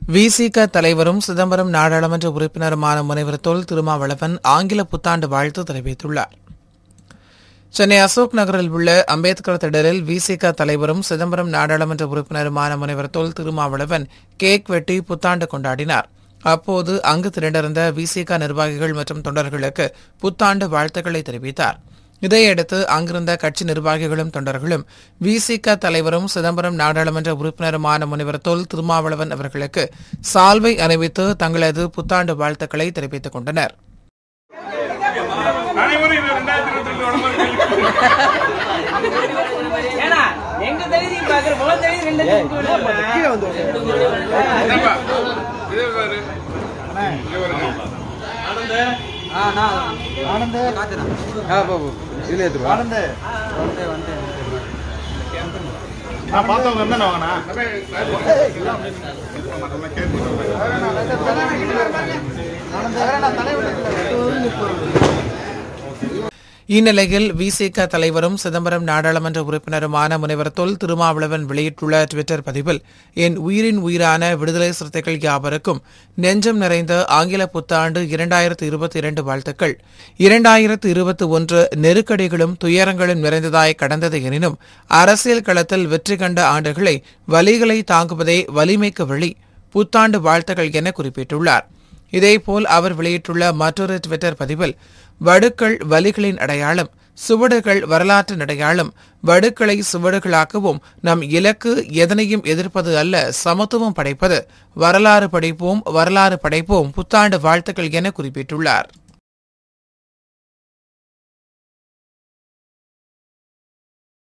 விசிக தலைவரும் சிதம்பரம் நாடாளுமன்ற உறுப்பினருமான முனைவர் தொல் திருமாவளவன் ஆங்கில புத்தாண்டு வாழ்த்து தெரிவித்துள்ளார் சென்னை அசோக் நகரில் உள்ள அம்பேத்கர் திடலில் விசிக தலைவரும் சிதம்பரம் நாடாளுமன்ற உறுப்பினருமான முனைவர் தொல் திருமாவளவன் கேக் வெட்டி புத்தாண்டு கொண்டாடினார் அப்போது அங்கு திரண்டிருந்த விசிக நிர்வாகிகள் மற்றும் தொண்டர்களுக்கு புத்தாண்டு வாழ்த்துக்களை தெரிவித்தார் இதையடுத்து அங்கிருந்த கட்சி நிர்வாகிகளும் தொண்டர்களும் விசிக தலைவரும் சிதம்பரம் நாடாளுமன்ற உறுப்பினருமான முனைவர் தொல் திருமாவளவன் அவர்களுக்கு சால்வை அணிவித்து தங்களது புத்தாண்டு வாழ்த்துக்களை தெரிவித்துக் கொண்டனர் அனைவரும் இது ரெண்டாயிரத்தி இருபத்தி ரெண்டு உடம்பு ஏன்னா எங்க தகுதி பாக்குற முதல் தகுதி ரெண்டு கீழே வந்து என்னப்பா இதே பாரு இவரு. நான் பார்த்தவங்க என்ன வாங்கினா நம்ம கேட்டு இந்நிலையில் விசிக தலைவரும் சிதம்பரம் நாடாளுமன்ற உறுப்பினருமான முனைவர் தொல் திருமாவளவன் வெளியிட்டுள்ள டுவிட்டர் பதிவில் என் உயிரின் உயிரான விடுதலை சிறுத்தைகள் யாவருக்கும் நெஞ்சம் நிறைந்த ஆங்கில புத்தாண்டு இரண்டாயிரத்து இருபத்தி இரண்டு வாழ்த்துக்கள் இரண்டாயிரத்து இருபத்தி ஒன்று நெருக்கடிகளும் துயரங்களும் நிறைந்ததாய் கடந்தது எனினும் அரசியல் களத்தில் வெற்றி கண்ட ஆண்டுகளை வலிகளை தாங்குவதே வலிமைக்கு வழி புத்தாண்டு வாழ்த்துக்கள் என குறிப்பிட்டுள்ளார் இதேபோல் அவர் வெளியிட்டுள்ள மற்றொரு டுவிட்டர் பதிவில் வடுக்கள் வலிகளின் அடையாளம் சுவடுகள் வரலாற்றின் அடையாளம் வடுக்களை சுவடுகளாக்கவும் நம் இலக்கு எதனையும் எதிர்ப்பது அல்ல சமத்துவம் படைப்பது வரலாறு படைப்போம் வரலாறு படைப்போம் புத்தாண்டு வாழ்த்துக்கள் என குறிப்பிட்டுள்ளார்